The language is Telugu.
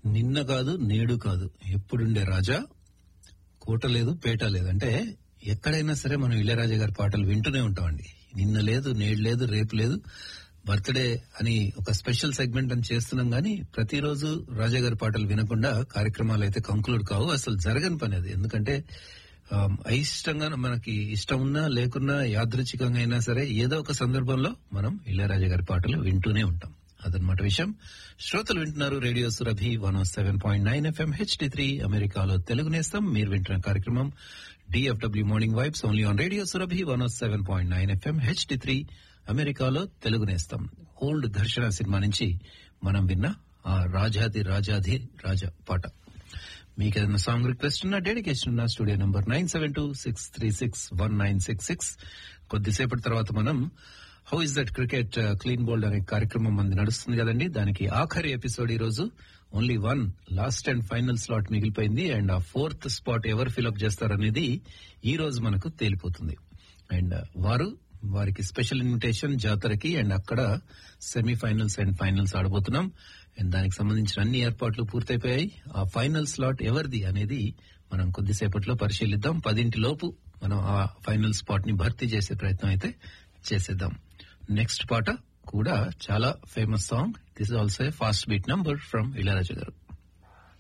నిన్న కాదు నేడు కాదు ఎప్పుడుండే రాజా కోట లేదు పేట లేదు అంటే ఎక్కడైనా సరే మనం ఇళయరాజా గారి పాటలు వింటూనే ఉంటామండి నిన్న లేదు నేడు లేదు రేపు లేదు బర్త్డే అని ఒక స్పెషల్ సెగ్మెంట్ అని చేస్తున్నాం కానీ ప్రతిరోజు రాజా గారి పాటలు వినకుండా కార్యక్రమాలు అయితే కంక్లూడ్ కావు అసలు జరగని పని అది ఎందుకంటే ఆమ్, అయిష్టంగా మనకి ఇష్టం ఉన్నా లేకున్నా యాదృచ్ఛికంగా అయినా సరే ఏదో ఒక సందర్భంలో మనం ఇళయరాజా గారి పాటలు వింటూనే ఉంటాం అదనమాట విషయం శ్రోతలు వింటున్నారు radio Surabhi one seven point nine F M H D three అమెరికాలో తెలుగు నేస్తం మీరు వింటున్న కార్యక్రమం D F W morning vibes only on radio Surabhi one seven point nine F M H D three అమెరికాలో తెలుగు నేస్తం ఓల్డ్ ఘర్షణ సినిమా నుంచి మనం విన్న ఆ రాజాది రాజాది రాజా పాట మీకు ఏదైనా సాంగ్ రిక్వెస్ట్ ఉన్నా డెడికేషన్ ఉన్నా studio number nine seven two six three six one nine six six కొద్దిసేపటి తర్వాత మనం how is that cricket clean bowled అనే కార్యక్రమం మంది నడుస్తుంది కదండి దానికి ఆఖరి ఎపిసోడ్ ఈ రోజు only one last and final slot మిగిలిపోయింది అండ్ ఆ ఫోర్త్ స్పాట్ ఎవరు ఫిల్అప్ చేస్తారనేది ఈ రోజు మనకు తేలిపోతుంది అండ్ వారు వారికి స్పెషల్ ఇన్విటేషన్ జాతరకి అండ్ అక్కడ సెమీఫైనల్స్ అండ్ ఫైనల్స్ ఆడబోతున్నాం అండ్ దానికి సంబంధించిన అన్ని ఏర్పాట్లు పూర్తయిపోయాయి ఆ ఫైనల్ స్లాట్ ఎవరిది అనేది మనం కొద్దిసేపట్లో పరిశీలిద్దాం పదింటి లోపు మనం ఆ ఫైనల్ స్పాట్ ని భర్తీ చేసే ప్రయత్నం అయితే చేసేద్దాం నెక్స్ట్ పాట కూడా చాలా famous song this also fast beat number from Ilaiyaraaja గారు